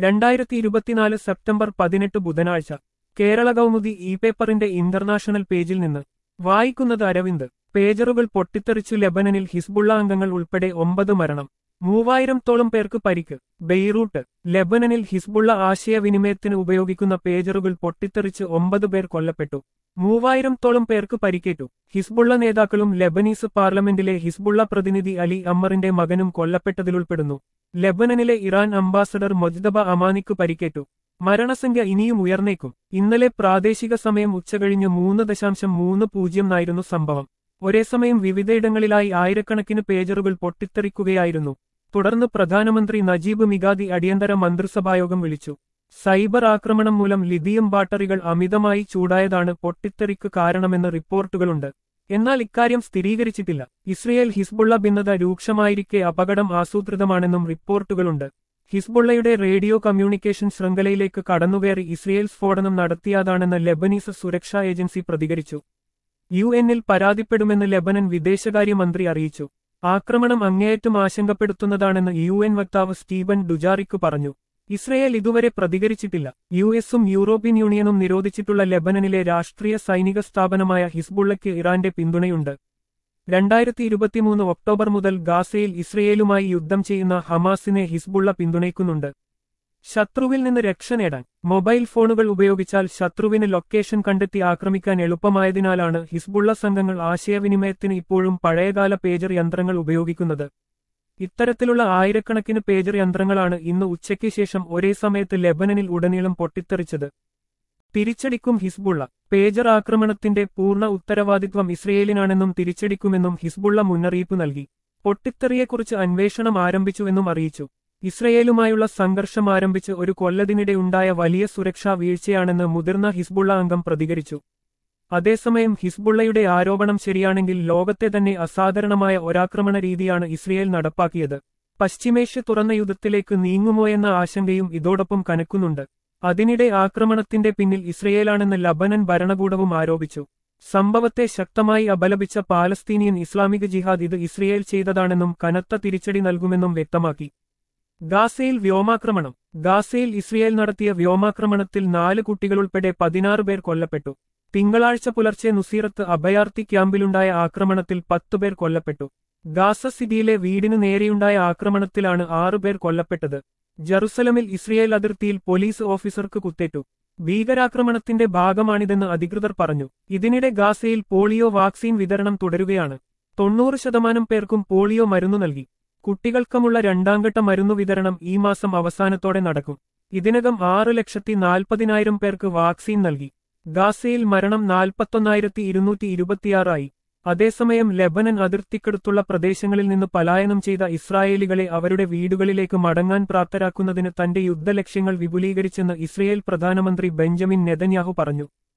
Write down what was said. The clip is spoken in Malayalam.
രണ്ടായിരത്തി ഇരുപത്തിനാല് സെപ്റ്റംബർ പതിനെട്ട് ബുധനാഴ്ച കേരള കൗമുദി ഇ പേപ്പറിന്റെ ഇന്റർനാഷണൽ പേജിൽ നിന്ന് വായിക്കുന്നത് അരവിന്ദ് പേജറുകൾ പൊട്ടിത്തെറിച്ചു ലെബനനിൽ ഹിസ്ബുള്ള അംഗങ്ങൾ ഉൾപ്പെടെ ഒമ്പത് മരണം മൂവായിരത്തോളം പേർക്ക് പരിക്ക് ബെയ്റൂട്ട് ലെബനനിൽ ഹിസ്ബുള്ള ആശയവിനിമയത്തിന് ഉപയോഗിക്കുന്ന പേജറുകൾ പൊട്ടിത്തെറിച്ച് ഒമ്പത് പേർ കൊല്ലപ്പെട്ടു മൂവായിരത്തോളം പേർക്ക് പരിക്കേറ്റു ഹിസ്ബുള്ള നേതാക്കളും ലെബനീസ് പാർലമെന്റിലെ ഹിസ്ബുള്ള പ്രതിനിധി അലി അമ്മറിന്റെ മകനും കൊല്ലപ്പെട്ടതിലുൾപ്പെടുന്നു ലെബനനിലെ ഇറാൻ അംബാസഡർ മൊജ്തബ അമാനിക്ക് പരിക്കേറ്റു മരണസംഖ്യ ഇനിയും ഉയർന്നേക്കും ഇന്നലെ പ്രാദേശിക സമയം ഉച്ചകഴിഞ്ഞ് മൂന്ന് ദശാംശം മൂന്ന് പൂജ്യം ആയിരുന്നു സംഭവം ഒരേസമയം വിവിധയിടങ്ങളിലായി ആയിരക്കണക്കിന് പേജറുകൾ പൊട്ടിത്തെറിക്കുകയായിരുന്നു തുടർന്ന് പ്രധാനമന്ത്രി നജീബ് മിഗാദി അടിയന്തര മന്ത്രിസഭായോഗം വിളിച്ചു സൈബർ ആക്രമണം മൂലം ലിഥിയം ബാറ്ററികൾ അമിതമായി ചൂടായതാണ് പൊട്ടിത്തെറിക്ക് കാരണമെന്ന് റിപ്പോർട്ടുകളുണ്ട് എന്നാൽ ഇക്കാര്യം സ്ഥിരീകരിച്ചിട്ടില്ല ഇസ്രയേൽ ഹിസ്ബുള്ള ഭിന്നത രൂക്ഷമായിരിക്കെ അപകടം ആസൂത്രിതമാണെന്നും റിപ്പോർട്ടുകളുണ്ട് ഹിസ്ബുള്ളയുടെ റേഡിയോ കമ്മ്യൂണിക്കേഷൻ ശൃംഖലയിലേക്ക് കടന്നുകയറി ഇസ്രയേൽ സ്ഫോടനം നടത്തിയതാണെന്ന് ലെബനീസ് സുരക്ഷാ ഏജൻസി പ്രതികരിച്ചു യു എന്നിൽ പരാതിപ്പെടുമെന്ന് ലെബനൻ വിദേശകാര്യമന്ത്രി അറിയിച്ചു ആക്രമണം അങ്ങേയറ്റം ആശങ്കപ്പെടുത്തുന്നതാണെന്ന് യു എൻ വക്താവ് സ്റ്റീവൻ ഡുജാറിക്ക് പറഞ്ഞു ഇസ്രയേൽ ഇതുവരെ പ്രതികരിച്ചിട്ടില്ല യു എസും യൂറോപ്യൻ യൂണിയനും നിരോധിച്ചിട്ടുള്ള ലെബനനിലെ രാഷ്ട്രീയ സൈനിക സ്ഥാപനമായ ഹിസ്ബുള്ളയ്ക്ക് ഇറാന്റെ പിന്തുണയുണ്ട് രണ്ടായിരത്തി ഇരുപത്തിമൂന്ന് ഒക്ടോബർ മുതൽ ഗാസയിൽ ഇസ്രയേലുമായി യുദ്ധം ചെയ്യുന്ന ഹമാസിനെ ഹിസ്ബുള്ള പിന്തുണയ്ക്കുന്നുണ്ട് ശത്രുവിൽ നിന്ന് രക്ഷ നേടാൻ മൊബൈൽ ഫോണുകൾ ഉപയോഗിച്ചാൽ ശത്രുവിന് ലൊക്കേഷൻ കണ്ടെത്തി ആക്രമിക്കാൻ എളുപ്പമായതിനാലാണ് ഹിസ്ബുള്ള സംഘങ്ങൾ ആശയവിനിമയത്തിന് ഇപ്പോഴും പഴയകാല പേജർ യന്ത്രങ്ങൾ ഉപയോഗിക്കുന്നത് ഇത്തരത്തിലുള്ള ആയിരക്കണക്കിന് പേജർ യന്ത്രങ്ങളാണ് ഇന്ന് ഉച്ചയ്ക്ക് ശേഷം ഒരേ സമയത്ത് ലെബനനിൽ ഉടനീളം പൊട്ടിത്തെറിച്ചത് തിരിച്ചടിക്കും ഹിസ്ബുള്ള പേജർ ആക്രമണത്തിന്റെ പൂർണ്ണ ഉത്തരവാദിത്വം ഇസ്രയേലിനാണെന്നും തിരിച്ചടിക്കുമെന്നും ഹിസ്ബുള്ള മുന്നറിയിപ്പ് നൽകി പൊട്ടിത്തെറിയെക്കുറിച്ച് അന്വേഷണം ആരംഭിച്ചുവെന്നും അറിയിച്ചു ഇസ്രയേലുമായുള്ള സംഘർഷം ആരംഭിച്ച് ഒരു കൊല്ലതിനിടെയുണ്ടായ വലിയ സുരക്ഷാ വീഴ്ചയാണെന്ന് മുതിർന്ന ഹിസ്ബുള്ള അംഗം പ്രതികരിച്ചു അതേസമയം ഹിസ്ബുള്ളയുടെ ആരോപണം ശരിയാണെങ്കിൽ ലോകത്തെ തന്നെ അസാധാരണമായ ഒരാക്രമണ രീതിയാണ് ഇസ്രയേൽ നടപ്പാക്കിയത് പശ്ചിമേഷ്യ തുറന്ന യുദ്ധത്തിലേക്ക് നീങ്ങുമോയെന്ന ആശങ്കയും ഇതോടൊപ്പം കനക്കുന്നുണ്ട് അതിനിടെ ആക്രമണത്തിന്റെ പിന്നിൽ ഇസ്രയേലാണെന്ന് ലബനൻ ഭരണകൂടവും ആരോപിച്ചു സംഭവത്തെ ശക്തമായി അപലപിച്ച പാലസ്തീനിയൻ ഇസ്ലാമിക ജിഹാദ് ഇത് ഇസ്രയേൽ ചെയ്തതാണെന്നും കനത്ത തിരിച്ചടി നൽകുമെന്നും വ്യക്തമാക്കി ഗാസയിൽ വ്യോമാക്രമണം ഗാസയിൽ ഇസ്രയേൽ നടത്തിയ വ്യോമാക്രമണത്തിൽ നാല് കുട്ടികളുൾപ്പെടെ പതിനാറ് പേർ കൊല്ലപ്പെട്ടു തിങ്കളാഴ്ച പുലർച്ചെ നുസീറത്ത് അഭയാർത്ഥി ക്യാമ്പിലുണ്ടായ ആക്രമണത്തിൽ പത്തുപേർ കൊല്ലപ്പെട്ടു ഗാസ സിറ്റിയിലെ വീടിനു നേരെയുണ്ടായ ആക്രമണത്തിലാണ് ആറുപേർ കൊല്ലപ്പെട്ടത് ജറുസലമിൽ ഇസ്രയേൽ അതിർത്തിയിൽ പോലീസ് ഓഫീസർക്ക് കുത്തേറ്റു ഭീകരാക്രമണത്തിന്റെ ഭാഗമാണിതെന്ന് അധികൃതർ പറഞ്ഞു ഇതിനിടെ ഗാസയിൽ പോളിയോ വാക്സിൻ വിതരണം തുടരുകയാണ് തൊണ്ണൂറ് ശതമാനം പേർക്കും പോളിയോ മരുന്നു നൽകി കുട്ടികൾക്കുമുള്ള രണ്ടാംഘട്ട മരുന്നു വിതരണം ഈ മാസം അവസാനത്തോടെ നടക്കും ഇതിനകം ആറ് ലക്ഷത്തി നാൽപ്പതിനായിരം പേർക്ക് വാക്സിൻ നൽകി ഗാസയിൽ മരണം നാൽപ്പത്തൊന്നായിരത്തി ഇരുന്നൂറ്റി ഇരുപത്തിയാറായി അതേസമയം ലെബനൻ അതിർത്തിക്കടുത്തുള്ള പ്രദേശങ്ങളിൽ നിന്ന് പലായനം ചെയ്ത ഇസ്രായേലികളെ അവരുടെ വീടുകളിലേക്ക് മടങ്ങാൻ പ്രാപ്തരാക്കുന്നതിന് തന്റെ യുദ്ധലക്ഷ്യങ്ങൾ വിപുലീകരിച്ചെന്ന് ഇസ്രയേൽ പ്രധാനമന്ത്രി ബെഞ്ചമിൻ നെതന്യാഹു പറഞ്ഞു